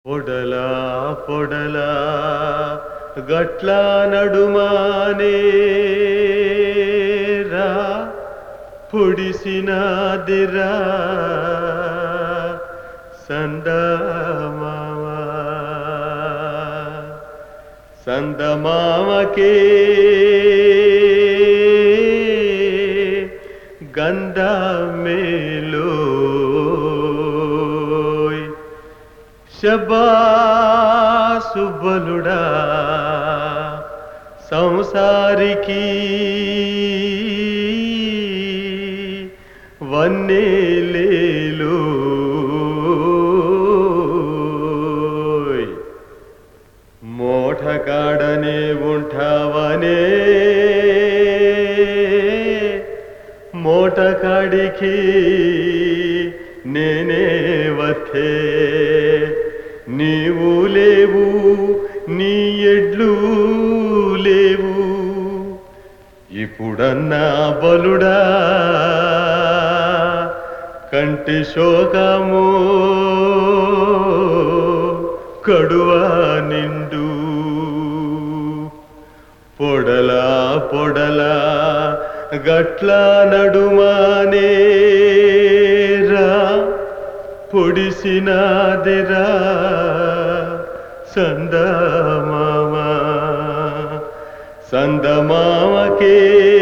పొడలా పొడలా గట్ల నడుమానే రా పొడిసినాదిరా సందమావా సందమామకే గంధమేలోయ్ శబాసుబలుడా సంసారికి వన్నేలేలోయ్ మోఠకాడనే ఉంటావనే మోటకాడికి నేనే వథే నీవు లేవు నీ ఎడ్లు లేవు ఇప్పుడన్నా బలుడా కంటి శోకము కడువా నిండు పొడలా పొడలా గట్ల నడుమానే రా పొడిసినాదిరా సందమామా సందమామకే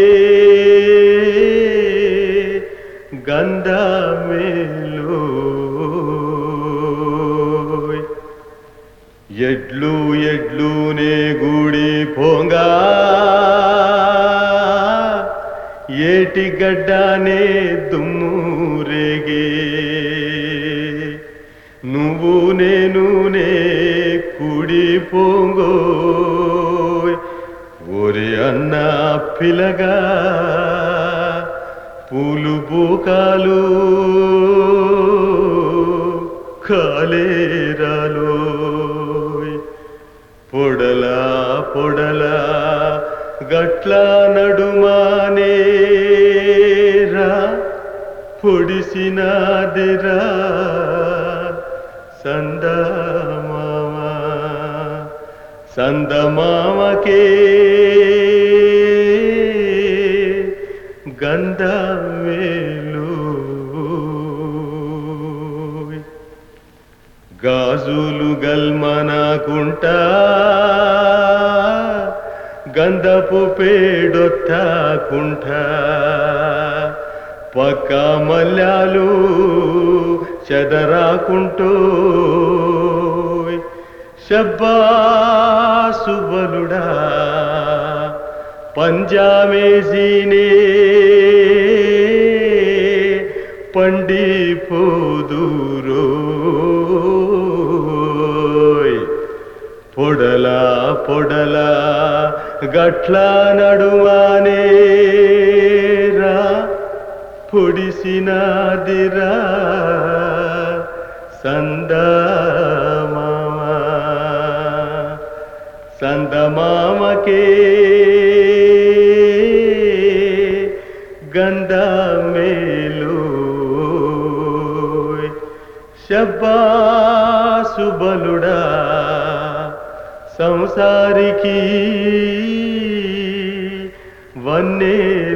గంధమేలోయ్ ఎడ్లు ఎడ్లునే గుడి పోంగా ఏటి గడ్డానే దుమ్ము రేగే నువ్వు నేనునే కుడి పోంగో ఒరి అన్న పిలగా పూలు బూకాలు కాలేరాలోయ్ పొడలా పొడలా గట్ల నడుమానే రా పొడిసినాదిరా సందమామా సందమామకే గంధమేలు గాజులు గల్మనాకుంటా గంధపు పేడొత్తాకుంట పక్క మల్యాలు చెదరాకుంటూ శబ్బాసుబలుడా పంజామేజీనే పండిపోదురోయ్ పొడలా పొడలా గట్ల నడువానే రా పొడిసినాదిరా సందమామా సందమామకే గంధమేలోయ్ శబ్బాసుబలుడా సంసారికి వన్నే